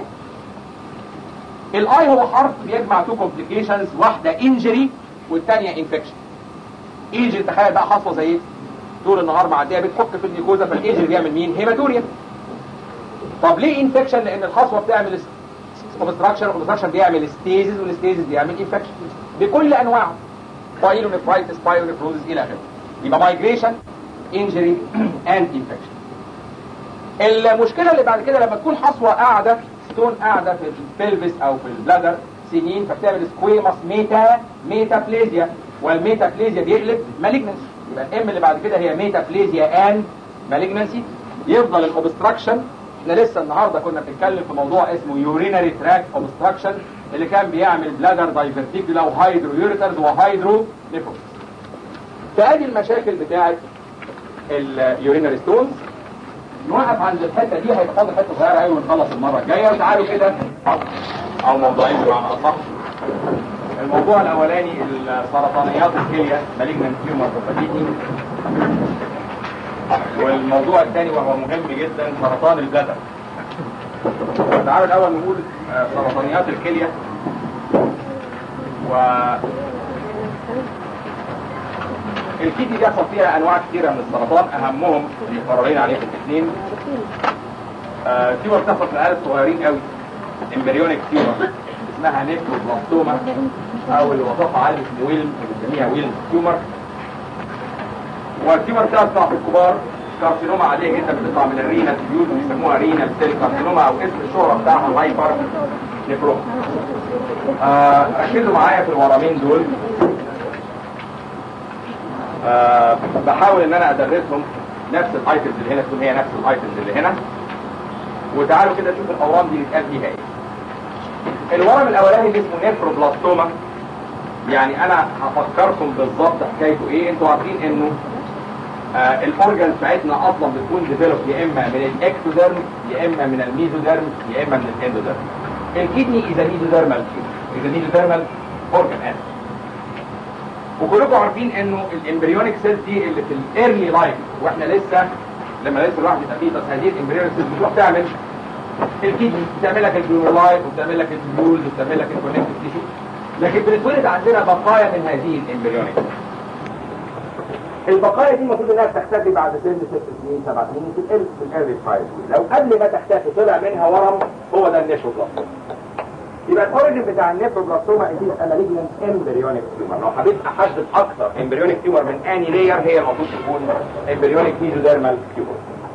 Speaker 1: الاي هو حرف بيجمع تو كومبليكيشنز واحده انجري والثانيه انفكشن انجري تخيل بقى حصوه زي ايه طول النهار معديه بتحك في النيكوزا فالانجري بيعمل مين هيماتوريا طب ليه انفكشن لان الحصوه بتعمل اوبستراكشن اوبستراكشن بيعمل ستيزز والستيزز بيعمل انفكشن بكل انواعه بايلونيفرايتس بايلونيفروزز الى اخره يبقى مايجريشن انجري اند انفكشن المشكله اللي بعد كده لما تكون حصوه قاعده ستون قاعده في البلفس او في البلادر سنين فبتعمل سكويموس ميتا ميتابليزيا والميتابليزيا بيقلب مالجنسي يبقى الام اللي بعد كده هي ميتابليزيا اند مالجنسي يفضل الاوبستراكشن احنا لسه النهارده كنا بنتكلم في موضوع اسمه يورينري تراك اوبستراكشن اللي كان بيعمل بلادر دايفرتيكولا وهايدرو يوريترز وهايدرو نيفروس فادي المشاكل بتاعت اليورينري ستونز نوقف عند الحته دي هيبقى فاضل حته صغيره قوي ونخلص المره الجايه وتعالوا كده او موضوعين بمعنى اصح الموضوع الاولاني السرطانيات الكليه مالجنان تيومر بروفاتيتي والموضوع الثاني وهو مهم جدا سرطان البلدر تعالوا الاول نقول آه، سرطانيات الكليه و الكيدني بيحصل فيها انواع كثيره من السرطان اهمهم اللي مقررين عليهم الاثنين آه تيومر بتحصل في العيال الصغيرين قوي امبريونيك تيومر اسمها نيفروبلاستوما او اللي وصفها عالم اسمه ويلم بنسميها ويلم تيومر والتيومر بتطلع في الكبار كارسينوما عاديه جدا بتطلع من الرينال تيوب بيسموها رينال سيل كارسينوما او اسم الشهره بتاعها الهايبر نيفروما آه ركزوا معايا في الورمين دول آه بحاول ان انا ادرسهم نفس الايتمز اللي هنا تكون هي نفس الايتمز اللي هنا وتعالوا كده نشوف الاورام دي بيتقال فيها ايه الورم الاولاني اللي اسمه نيفروبلاستوما يعني انا هفكركم بالظبط حكايته ايه انتوا عارفين انه آه الاورجنز بتاعتنا اصلا بتكون ديفلوب يا اما من الاكتوديرم يا اما من الميزوديرم يا اما من الاندوديرم الكدني اذا ميزوديرمال اذا ميزوديرمال اورجن اسف وكلكم عارفين انه الامبريونيك سيلز دي اللي في الايرلي لايف واحنا لسه لما لسه الواحد يبقى فيه هذه الامبريونيك سيلز بتروح تعمل الكدني بتعمل لك الجلوميرولايت وبتعمل لك البيولز وبتعمل لك الكونكتيف تيشو لكن بنتولد عندنا بقايا من هذه الامبريونيك البقايا دي المفروض انها تختفي بعد سن ست سنين سبع سنين في الال في الايرلي برايس لو قبل ما تختفي طلع منها ورم هو ده النيفروبلاستوما يبقى الاوريجن بتاع النيفروبلاستوما دي مالجنت امبريونيك تيومر لو حبيت احدد اكتر امبريونيك تيومر من اني لاير هي المفروض تكون امبريونيك ميزوديرمال تيومر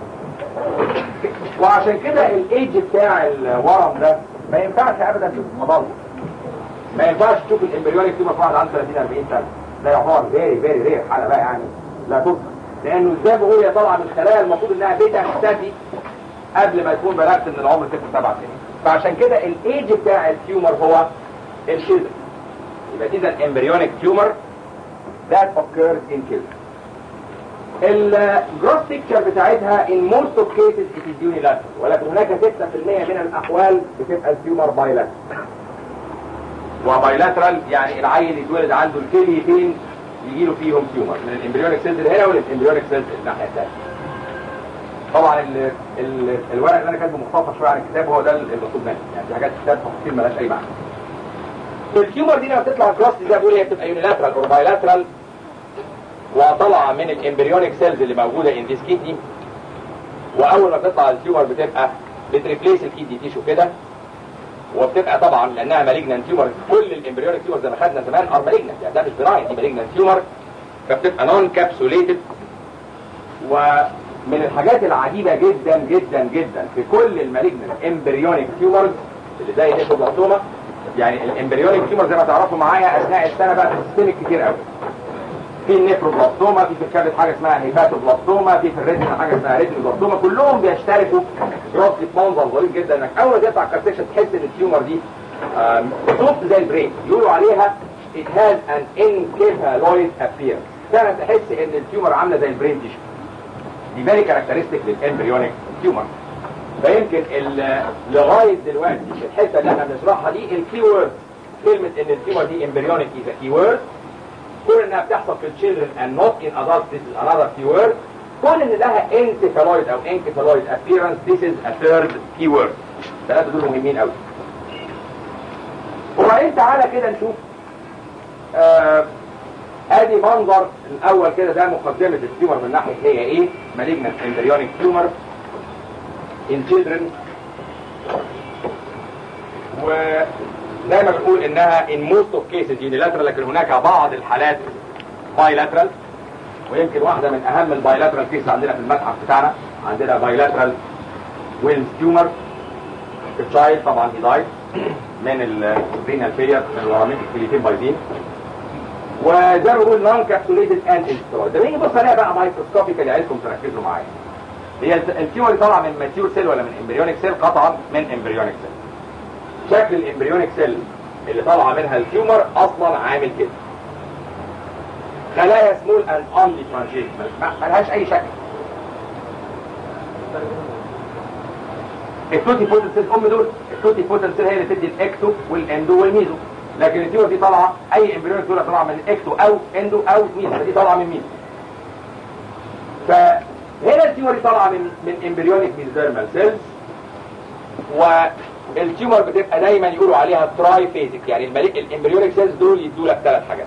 Speaker 1: وعشان كده الايدج بتاع الورم ده ما ينفعش ابدا تشوف مضاد ما ينفعش تشوف الامبريونيك تيومر في واحد عنده 30 40 سنه ده يعتبر فيري فيري رير حاله بقى يعني لا تذكر لانه ازاي بقول هي طالعه من خلايا المفروض انها بتختفي قبل ما تكون بلغت من العمر ست سبع سنين فعشان كده الايدج بتاع التيومر هو الشيزر يبقى اذا امبريونيك تيومر that occurs in children الجروس بيكتشر بتاعتها in most of cases it is unilateral ولكن هناك 6% من الاحوال بتبقى التيومر bilateral وبايلاترال يعني العيل يتولد عنده الكليتين يجي له فيهم تيومر من الامبريونيك سيلز اللي هنا والامبريونيك سيلز الناحيه الثانيه طبعا ال ال الورق اللي انا كاتبه مختصر شويه عن الكتاب هو ده المطلوب مني يعني في حاجات كتاب تفاصيل مالهاش اي معنى التيومر دي لما بتطلع كلاس زي ما بقول هي بتبقى يونيلاترال اور بايلاترال وطالعه من الامبريونيك سيلز اللي موجوده ان ذيس كيدني واول ما بتطلع التيومر بتبقى بتريبليس الكيدني تيشو كده وبتبقى طبعا لانها مالجنان تيومر كل الامبريونيك تيومر زي ما خدنا زمان ار مالجنان يعني ده مش براين دي مالجنان تيومر فبتبقى نون كابسوليتد ومن الحاجات العجيبه جدا جدا جدا في كل المالجنان امبريونيك تيومرز اللي زي الهيبوبلاستوما يعني الامبريونيك تيومر زي ما تعرفوا معايا اثناء السنه بقى بتستمك كتير قوي في النيفروبلاستوما في في الكبد حاجه اسمها هيباتوبلاستوما في في الريتنا حاجه اسمها ريتينوبلاستوما كلهم بيشتركوا راسي منظر ظريف جدا انك اول ما تقطع الكارتيشن تحس ان التيومر دي صوت زي البرين يقولوا عليها it has an encephaloid appearance فعلا تحس ان التيومر عامله زي البرين تيشو دي فيري كاركترستيك للامبريونيك تيومر فيمكن لغايه دلوقتي الحته اللي احنا بنشرحها دي الكي وورد كلمه ان التيومر دي امبريونيك از كي وورد كون انها بتحصل في الشيلدرن and not in adults this is another keyword كون ان لها encephaloid او encephaloid appearance this is a third keyword الثلاثه دول مهمين قوي وبعدين تعالى كده نشوف آه ادي منظر الاول كده ده مقدمه التيومر من ناحيه هي ايه malignant embryonic tumor in children ودايما بنقول انها in most of cases unilateral لكن هناك بعض الحالات bilateral ويمكن واحده من اهم البايلاترال كيس عندنا في المتحف بتاعنا عندنا بايلاترال ويلز تيومر التشايلد طبعا هي دايد من الرينال فيلير من الورامين الكليتين بايظين وزي ما بقول نون كابسوليتد اند انسترويد ده بيجي بص عليها بقى مايكروسكوبيكالي عايزكم تركزوا معايا هي التيومر اللي طالعه من ماتيور سيل ولا من امبريونيك سيل قطعا من امبريونيك سيل شكل الامبريونيك سيل اللي طالعه منها التيومر اصلا عامل كده خلايا سمول اند اون ديفرنشيت ملهاش اي شكل التوتي بوتل سيل ام دول التوتي بوتل سيل هي اللي تدي الاكتو والاندو والميزو لكن التيومر دي طالعه اي امبريونيك دول طالعه من الاكتو او اندو او ميزو دي طالعه من ميزو فهنا التيومر دي طالعه من من امبريونيك ميزوديرمال سيلز والتيومر بتبقى دايما يقولوا عليها تراي فيزيك يعني الملك الامبريونيك سيلز دول يدوا لك ثلاث حاجات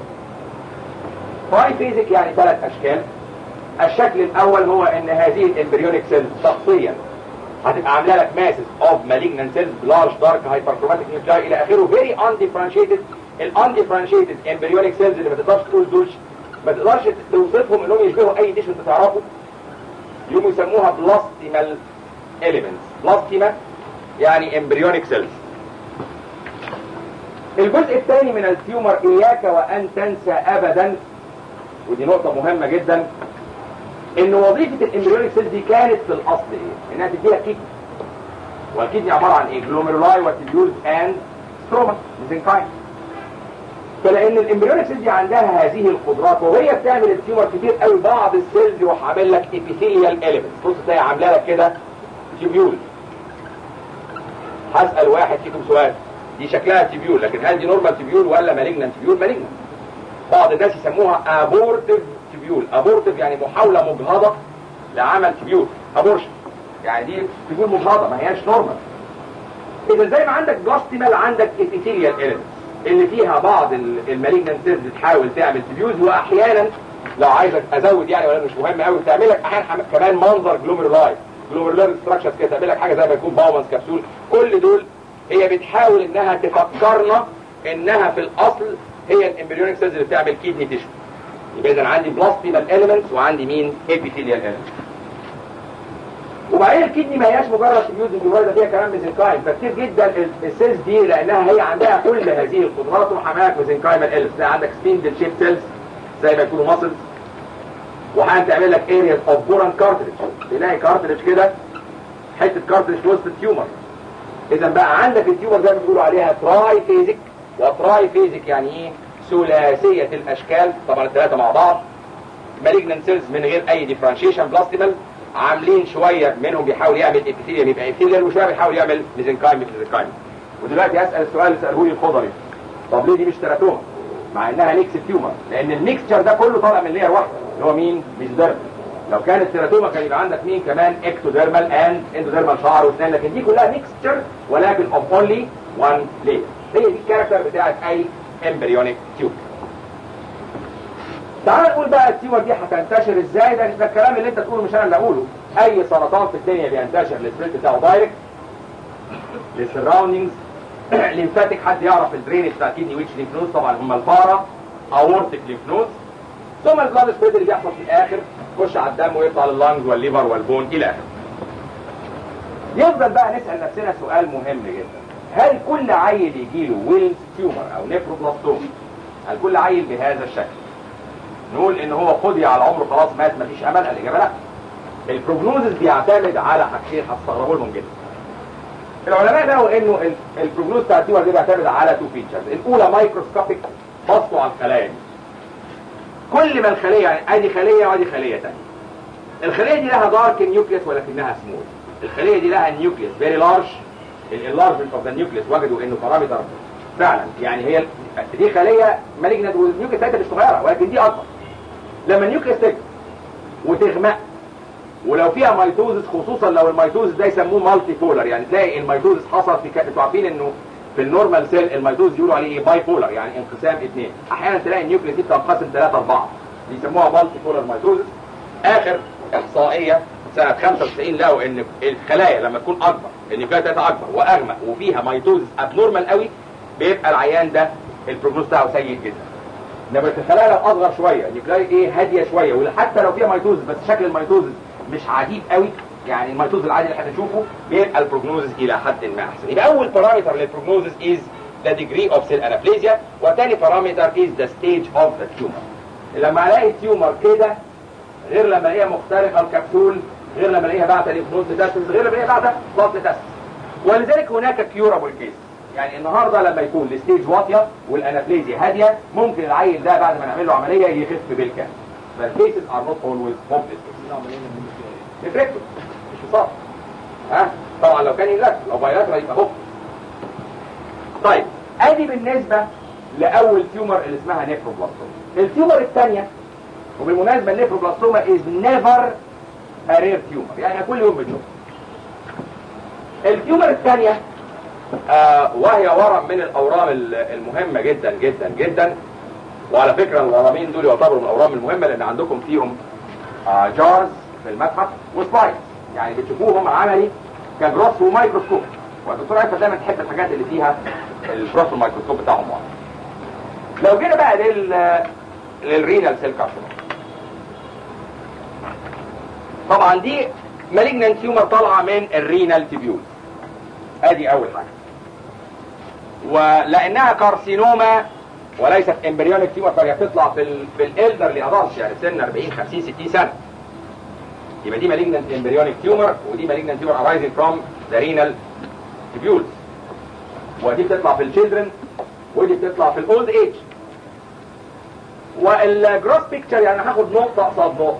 Speaker 1: تراي فيزيك يعني ثلاث اشكال الشكل الاول هو ان هذه الامبريونيك سيلز شخصيا هتبقى عامله لك ماسز اوف مالجنان سيلز لارج دارك هايبركروماتيك نيوكلاي الى اخره فيري انديفرنشيتد الانديفرنشيتد امبريونيك سيلز اللي ما تقدرش تقول دول ما تقدرش توصفهم انهم يشبهوا اي ديش انت تعرفه يقوموا يسموها بلاستيمال اليمنتس بلاستيما يعني امبريونيك سيلز الجزء الثاني من التيومر اياك وان تنسى ابدا ودي نقطة مهمة جدا ان وظيفة الامبريونيك سيلز دي كانت في الاصل ايه؟ انها تدي لك كيدني والكيدني عبارة عن ايه؟ جلوميرولاي وتيبيولز اند ستروما ميزنكاين فلان الامبريونيك سيلز دي عندها هذه القدرات وهي بتعمل التيومر كتير قوي بعض السيلز يروح عامل لك ابيثيليال اليمنتس بص تلاقي عامله لك كده تيبيول هسال واحد فيكم سؤال دي شكلها تيبيول لكن هل دي نورمال تيبيول ولا مالجنان تيبيول مالجنان بعض الناس يسموها ابورتيف تيبيول ابورتيف يعني محاوله مجهضه لعمل تيبيول ابورشن يعني دي تيبيول مجهضه ما هياش نورمال اذا زي ما عندك بلاستيمال عندك ابيثيليال اليمنتس اللي فيها بعض المالجنان سيلز بتحاول تعمل تبيوز واحيانا لو عايزك ازود يعني ولا مش مهم قوي بتعمل لك احيانا كمان منظر جلوميرولاي جلوميرولار ستراكشرز كده تعمل لك حاجه زي ما يكون باومانز كبسول كل دول هي بتحاول انها تفكرنا انها في الاصل هي الامبريونيك سيلز اللي بتعمل كيدني تيشو يبقى اذا عندي بلاستيمال اليمنتس وعندي مين ابيثيليال اليمنتس وبعدين الكدني ما هياش مجرد تبيوز ده فيها كلام ميزنكايم فكتير جدا السيلز دي لانها هي عندها كل هذه القدرات وحماك ميزنكايم الالس تلاقي عندك سبيندل شيب سيلز زي ما يكونوا ماسلز وحاجه تعمل لك اريا اوف بوران كارتريج تلاقي كارتريج كده حته كارتريج في وسط التيومر اذا بقى عندك التيومر زي ما بيقولوا عليها تراي فيزيك وتراي فيزيك يعني ايه ثلاثيه الاشكال طبعا الثلاثه مع بعض مالجنان سيلز من غير اي ديفرنشيشن بلاستيمال عاملين شوية منهم بيحاول يعمل ابيثيليوم يبقى ابيثيليوم وشوية بيحاول يعمل ميزنكايم ميزنكايم ودلوقتي هسأل السؤال اللي سأله لي الخضري طب ليه دي مش تراتوما مع انها ميكس تيومر لان الميكستشر ده كله طالع من لير واحده اللي هو مين ميزوديرمال لو كانت تراتوما كان يبقى عندك مين كمان اكتوديرمال اند اندوديرمال شعر واسنان لكن دي كلها ميكستشر ولكن اوف اونلي وان لير هي دي الكاركتر بتاعت اي امبريونيك تيومر تعال نقول بقى التيومر دي هتنتشر ازاي ده ده الكلام اللي انت تقوله مش انا اللي اقوله اي سرطان في الدنيا بينتشر السبريد بتاعه دايركت للسراوندينجز ليمفاتيك حد يعرف الدرينج بتاع الكدني ويتش ليمف نودز طبعا هم الفارا اورتيك ليمف نودز ثم البلاد سبريد اللي بيحصل في الاخر يخش على الدم ويطلع لللانجز والليفر والبون الى اخره يفضل بقى نسال نفسنا سؤال مهم جدا هل كل عيل يجي له ويلز تيومر او نيفروبلاستوم هل كل عيل بهذا الشكل نقول ان هو قضي على عمره خلاص مات مفيش امل الاجابه لا البروجنوزز بيعتمد على حاجتين هتستغربوا لهم جدا العلماء لقوا انه البروجنوز بتاع التيومر دي بيعتمد على تو فيتشرز الاولى مايكروسكوبيك بصوا على الخلايا دي كل ما الخليه يعني ادي خليه وادي خليه ثانيه الخليه دي لها دارك نيوكليس ولكنها سمول الخليه دي لها نيوكليس فيري لارج الانلارجمنت اوف ذا نيوكليس وجدوا انه بارامتر فعلا يعني هي دي خليه مالجنت والنيوكليس بتاعتها مش صغيره ولكن دي اكبر لما النيوكليس تكبر وتغمق ولو فيها ميتوزس خصوصا لو الميتوزس ده يسموه مالتي بولر يعني تلاقي الميتوزس حصل في انتوا عارفين انه في النورمال سيل الميتوز يقولوا عليه ايه باي بولر يعني انقسام اثنين احيانا تلاقي النيوكليس دي بتنقسم ثلاثه اربعه بيسموها مالتي بولر ميتوزس اخر احصائيه سنه 95 لقوا ان الخلايا لما تكون اكبر النيوكليس بتاعتها اكبر واغمق وفيها ميتوزس ابنورمال قوي بيبقى العيان ده البروجنوز بتاعه سيء جدا انما الخلايا لو اصغر شويه النيوكلاي ايه هاديه شويه وحتى لو فيها ميتوزس بس شكل الميتوزس مش عجيب قوي يعني الميتوز العادي اللي احنا بنشوفه بيبقى البروجنوزس الى حد ما احسن يبقى اول بارامتر للبروجنوزس از the degree of cell aneuplosia وثاني بارامتر is the stage of the tumor لما الاقي التيومر كده غير لما الاقيها مخترقه الكبسول غير لما الاقيها بعد الانفلونز تاسس غير لما الاقيها بعد بطن تاسس ولذلك هناك كيورابل كيس يعني النهارده لما يكون الستيج واطيه والانابليزيا هاديه ممكن العيل ده بعد ما نعمل له عمليه يخف بالكامل فالكيسز ار نوت اولويز هوبليس نفركته مش مصاب ها طبعا لو كان ينلف لو بايلاترال يبقى هوب طيب ادي بالنسبه لاول تيومر اللي اسمها نيفروبلاستوما التيومر الثانيه وبالمناسبه النيفروبلاستوما از نيفر رير تيومر يعني كل يوم بنشوفها التيومر الثانيه آه وهي ورم من الاورام المهمه جدا جدا جدا وعلى فكره الورمين دول يعتبروا من الاورام المهمه لان عندكم فيهم آه جارز في المتحف وسلايدز يعني بتشوفوهم عملي كجروس ومايكروسكوب والدكتور عارفه دايما تحب الحاجات اللي فيها الجروس والمايكروسكوب بتاعهم واحد لو جينا بقى لل للرينال سيل كارسينوما طبعا دي مالجنان تيومر طالعه من الرينال تيبيول ادي اول حاجه ولانها كارسينوما وليست امبريونيك تيومر فهي بتطلع في ال في الالدرلي ادلتس يعني سن 40 50 60 سنه يبقى دي malignant embryonic tumor ودي malignant tumor arising from the renal tubules ودي بتطلع في الchildren ودي بتطلع في الاولد ايج والجروس بيكتشر يعني هاخد نقطه قصاد نقطه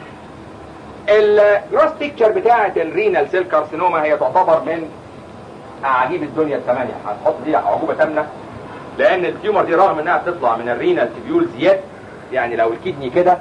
Speaker 1: الجروس بيكتشر بتاعه الرينال سيل كارسينوما هي تعتبر من اعاجيب الدنيا الثمانيه هنحط دي عجوبه ثامنه لان التيومر دي رغم انها بتطلع من الرينال تيبيولز يد يعني لو الكدني كده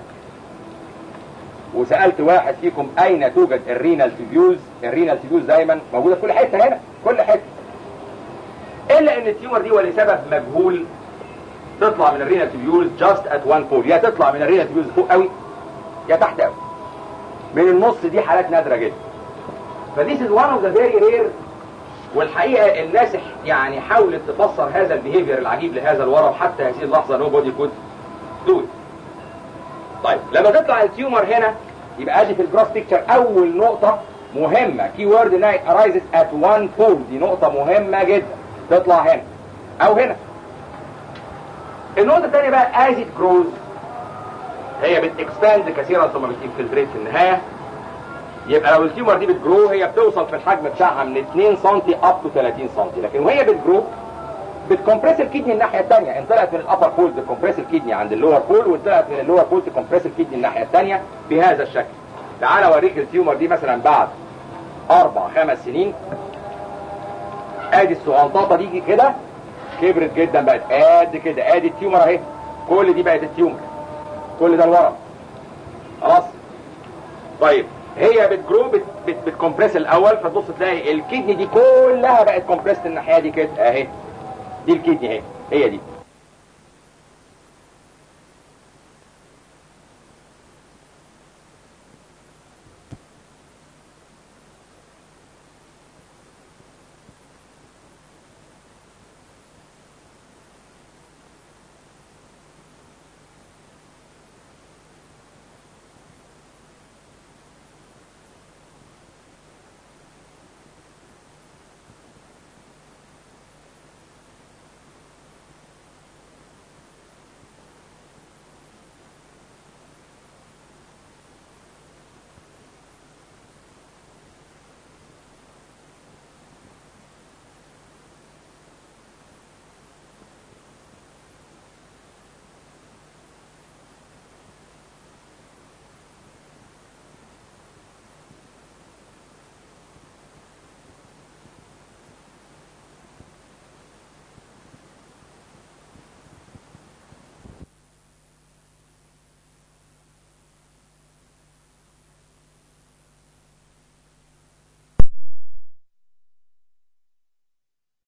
Speaker 1: وسالت واحد فيكم اين توجد الرينال تيبيولز الرينال تيبيولز دايما موجوده في كل حته هنا كل حته الا ان التيومر دي ولسبب مجهول تطلع من الرينال تيبيولز جاست ات وان بول يا تطلع من الرينال تيبيولز فوق قوي يا تحت قوي من النص دي حالات نادره جدا فديس از وان اوف ذا فيري رير والحقيقه الناس يعني حاولت تفسر هذا البيهيفير العجيب لهذا الورم حتى هذه اللحظه نو بودي كود دو طيب لما تطلع التيومر هنا يبقى ادي في الجراس بيكتشر اول نقطه مهمه كي وورد نايت ارايزز ات وان بول دي نقطه مهمه جدا تطلع هنا او هنا النقطه الثانيه بقى از ات جروز هي بتكسباند كثيرا ثم بتنفلتريت في النهايه يبقى لو التيومر دي بتجرو هي بتوصل في الحجم بتاعها من 2 سم اب تو 30 سم لكن وهي بتجرو بتكمبريس الكدني الناحيه الثانيه ان طلعت من الابر بول تكمبريس الكدني عند اللور بول وان طلعت من اللور بول تكمبريس الكدني الناحيه الثانيه بهذا الشكل تعال اوريك التيومر دي مثلا بعد اربع خمس سنين ادي الصغنطاطه دي كده كبرت جدا بقت قد كده ادي التيومر اهي كل دي بقت التيومر كل ده الورم خلاص طيب هي بتجرو بت بت بتكمبريس الاول فتبص تلاقي الكدني دي كلها بقت كومبريس الناحيه دي كده اهي دي الكدني اهي هي دي